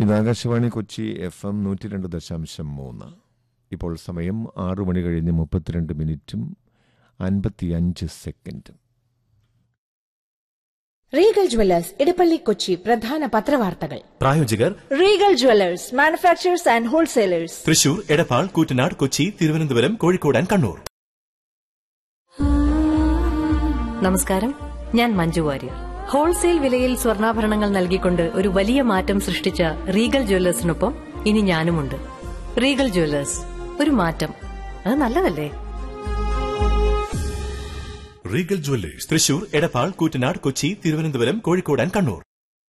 ഇത് Akashvani Kochi F M നൂറ്റി രണ്ട് ദശാംശം മൂന്ന് ഇപ്പോൾ സമയം ആറു മണി കഴിഞ്ഞ് മുപ്പത്തിരണ്ട് മിനിറ്റും അൻപത്തിയഞ്ച് സെക്കൻഡും റീഗൽ ജ്വല്ലേഴ്സ് ഇടപ്പള്ളി കൊച്ചി പ്രധാന പത്രവാർത്തകൾ പ്രായോജകർ Regal Jewellers manufacturers and wholesalers Thrissur Edappal Koottanad Kochi Thiruvananthapuram Kozhikode and Kannur നമസ്കാരം ഞാൻ മഞ്ജു വാര്യർ ഹോൾസെയിൽ വിലയിൽ സ്വർണ്ണാഭരണങ്ങൾ നൽകിക്കൊണ്ട് ഒരു വലിയ മാറ്റം സൃഷ്ടിച്ച റീഗൽ ജ്വല്ലേഴ്സിനൊപ്പം ഇനി ഞാനുമുണ്ട് റീഗൽ ജ്വല്ലേഴ്സ് ഒരു മാറ്റം അത് നല്ലതല്ലേ Regal Jewellers Thrissur Edappal Koottanad Kochi Thiruvananthapuram Kozhikode and Kannur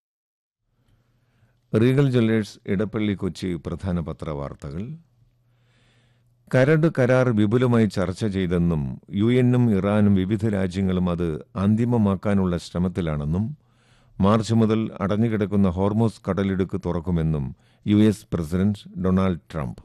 Regal Jewellers Edappally Kochi പ്രധാന പത്രവാർത്തകൾ കരട് കരാർ വിപുലമായി ചർച്ച ചെയ്തെന്നും യു എന്നും ഇറാനും വിവിധ രാജ്യങ്ങളും അത് അന്തിമമാക്കാനുള്ള ശ്രമത്തിലാണെന്നും മാർച്ച് മുതൽ അടഞ്ഞുകിടക്കുന്ന ഹോർമോസ് കടലിടുക്ക് തുറക്കുമെന്നും U S president Donald Trump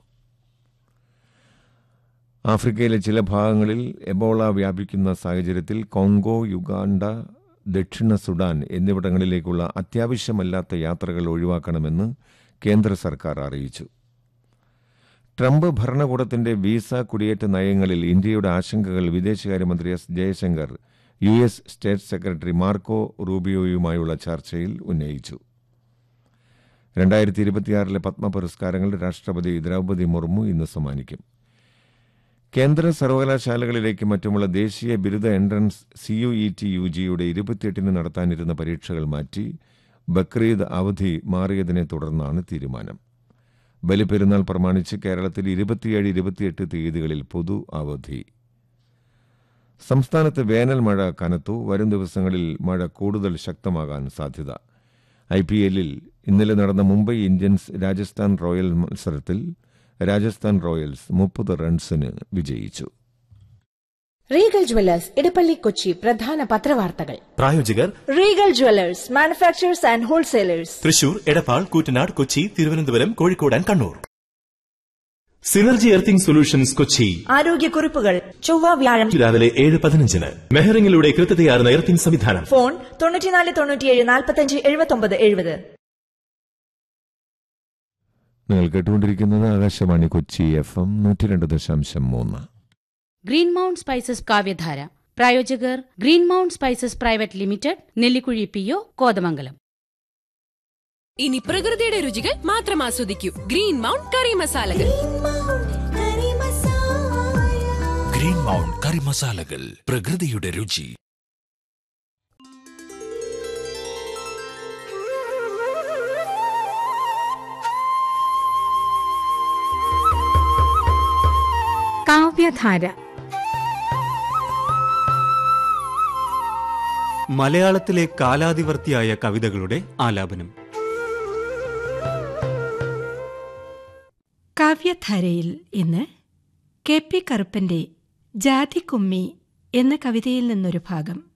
ആഫ്രിക്കയിലെ ചില ഭാഗങ്ങളിൽ എബോള വ്യാപിക്കുന്ന സാഹചര്യത്തിൽ കോങ്കോ യുഗാണ്ട ദക്ഷിണ സുഡാൻ എന്നിവിടങ്ങളിലേക്കുള്ള അത്യാവശ്യമല്ലാത്ത യാത്രകൾ ഒഴിവാക്കണമെന്ന് കേന്ദ്ര സർക്കാർ അറിയിച്ചു ട്രംപ് ഭരണകൂടത്തിന്റെ വീസ കുടിയേറ്റ നയങ്ങളിൽ ഇന്ത്യയുടെ ആശങ്കകൾ വിദേശകാര്യമന്ത്രി S Jaishankar U S state secretary Marco റൂബിയോയുമായുള്ള ചർച്ചയിൽ ഉന്നയിച്ചു രണ്ടായിരത്തി ഇരുപത്തിയാറിലെ പത്മ പുരസ്കാരങ്ങൾ രാഷ്ട്രപതി ദ്രൗപദി മുർമു ഇന്ന് സമ്മാനിക്കും കേന്ദ്ര സർവകലാശാലകളിലേക്ക് മറ്റുമുള്ള ദേശീയ ബിരുദ എൻട്രൻസ് സിയുഇടി യു ജിയുടെ ഇരുപത്തിയെട്ടിന് നടത്താനിരുന്ന പരീക്ഷകൾ മാറ്റി ബക്രീദ് അവധി മാറിയതിനെ തുടർന്നാണ് തീരുമാനം ബലിപ്പെരുന്നാൾ പ്രമാണിച്ച് കേരളത്തിൽ ഇരുപത്തിയേഴ് ഇരുപത്തിയെട്ട് തീയതികളിൽ പൊതു അവധി സംസ്ഥാനത്ത് വേനൽ മഴ കനത്തു വരും ദിവസങ്ങളിൽ മഴ കൂടുതൽ ശക്തമാകാൻ സാധ്യത ഐ പി എല്ലിൽ ഇന്നലെ നടന്ന മുംബൈ ഇന്ത്യൻസ് രാജസ്ഥാൻ റോയൽ മത്സരത്തിൽ രാജസ്ഥാൻ റോയൽസ് മുപ്പത് റൺസിന് വിജയിച്ചു റീഗൽ ജ്വല്ലേഴ്സ് ഇടപ്പള്ളി കൊച്ചി പ്രധാന പത്രവാർത്തകൾ പ്രായോജകർ Regal Jewellers manufacturers and wholesalers Thrissur Edappal Koottanad Kochi Thiruvananthapuram Kozhikode and Kannur Synergy Earthing Solutions Kochi ആരോഗ്യക്കുറിപ്പുകൾ ചൊവ്വ വ്യാഴം രാവിലെ ഏഴ് പതിനഞ്ചിന് മെഹറിംഗിലൂടെ കൃത്യതയാർന്ന എർത്തിംഗ് സംവിധാനം ഫോൺ തൊണ്ണൂറ്റിനാല് തൊണ്ണൂറ്റിയേഴ് നാൽപ്പത്തഞ്ച് എഴുപത്തൊമ്പത് എഴുപത് നിങ്ങൾ കേട്ടുകൊണ്ടിരിക്കുന്നത് ആകാശവാണി കൊച്ചി എഫ് എം നൂറ്റി രണ്ട് ദശാംശം മൂന്ന് ഗ്രീൻ മൗണ്ട് സ്പൈസസ് കാവ്യധാര പ്രായോജകർ Green Mount Spices private limited Nellikuzhi P O Kothamangalam ഇനി പ്രകൃതിയുടെ രുചികൾ മാത്രം ആസ്വദിക്കൂ ഗ്രീൻ മൗണ്ട് കറി മസാലകൾ ഗ്രീൻ മൗണ്ട് കറി മസാലകൾ പ്രകൃതിയുടെ രുചി കാവ്യധാര മലയാളത്തിലെ കാലാതിവർത്തിയായ കവിതകളുടെ ആലാപനം കാവ്യധാരയിൽ ഇന്ന് കെ പി കറുപ്പന്റെ ജാതിക്കുമ്മി എന്ന കവിതയിൽ നിന്നൊരു ഭാഗം